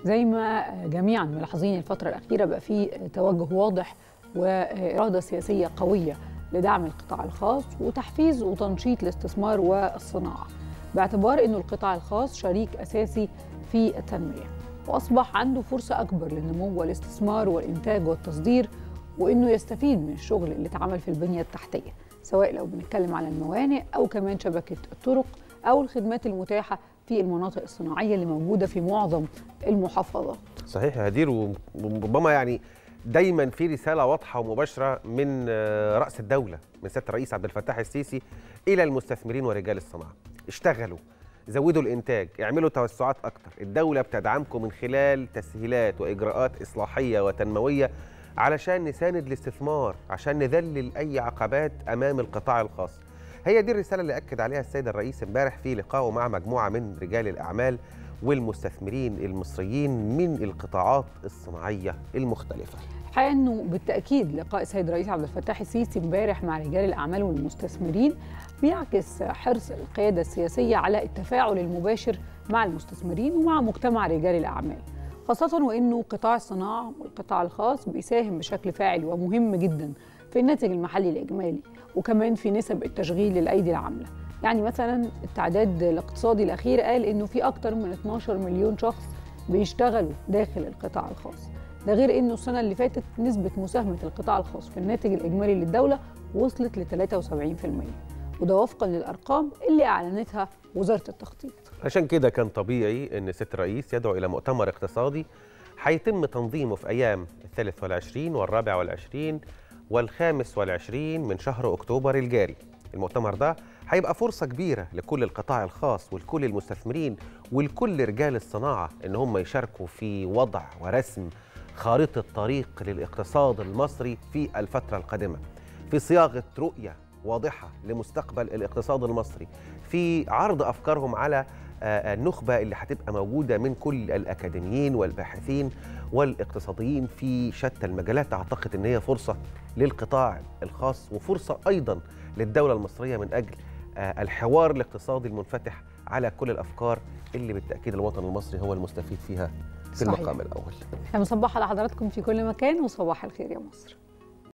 زي ما جميعا ملاحظين الفترة الأخيرة بقى في توجه واضح وإرادة سياسية قوية لدعم القطاع الخاص وتحفيز وتنشيط الاستثمار والصناعة باعتبار أنه القطاع الخاص شريك أساسي في التنمية وأصبح عنده فرصة أكبر للنمو والاستثمار والإنتاج والتصدير وأنه يستفيد من الشغل اللي اتعمل في البنية التحتية سواء لو بنتكلم على الموانئ أو كمان شبكة الطرق أو الخدمات المتاحة في المناطق الصناعية اللي موجودة في معظم المحافظات صحيح يا هدير وربما يعني دايما في رساله واضحه ومباشره من راس الدوله من سياده الرئيس عبد الفتاح السيسي الى المستثمرين ورجال الصناعه اشتغلوا زودوا الانتاج اعملوا توسعات اكتر الدوله بتدعمكم من خلال تسهيلات واجراءات اصلاحيه وتنمويه علشان نساند الاستثمار عشان نذلل اي عقبات امام القطاع الخاص هي دي الرساله اللي اكد عليها السيد الرئيس امبارح في لقائه مع مجموعه من رجال الاعمال والمستثمرين المصريين من القطاعات الصناعيه المختلفه. الحقيقه انه بالتاكيد لقاء السيد الرئيس عبد الفتاح السيسي امبارح مع رجال الاعمال والمستثمرين بيعكس حرص القياده السياسيه على التفاعل المباشر مع المستثمرين ومع مجتمع رجال الاعمال. خاصة وأنه قطاع الصناعة والقطاع الخاص بيساهم بشكل فاعل ومهم جدا في الناتج المحلي الإجمالي وكمان في نسب التشغيل للأيدي العاملة يعني مثلا التعداد الاقتصادي الأخير قال أنه في أكتر من 12 مليون شخص بيشتغلوا داخل القطاع الخاص ده غير أنه السنة اللي فاتت نسبة مساهمة القطاع الخاص في الناتج الإجمالي للدولة وصلت ل 73% وده وفقا للأرقام اللي أعلنتها وزارة التخطيط عشان كده كان طبيعي ان سياده الرئيس يدعو الى مؤتمر اقتصادي هيتم تنظيمه في ايام الثالث والعشرين والرابع والعشرين والخامس والعشرين من شهر اكتوبر الجاري المؤتمر ده هيبقى فرصه كبيره لكل القطاع الخاص ولكل المستثمرين ولكل رجال الصناعه ان هم يشاركوا في وضع ورسم خارطه طريق للاقتصاد المصري في الفتره القادمه في صياغه رؤيه واضحه لمستقبل الاقتصاد المصري في عرض افكارهم على النخبه اللي هتبقى موجوده من كل الاكاديميين والباحثين والاقتصاديين في شتى المجالات اعتقد ان هي فرصه للقطاع الخاص وفرصه ايضا للدوله المصريه من اجل الحوار الاقتصادي المنفتح على كل الافكار اللي بالتاكيد الوطن المصري هو المستفيد فيها في صحيح. المقام الاول. احنا مصباح على حضراتكم في كل مكان وصباح الخير يا مصر.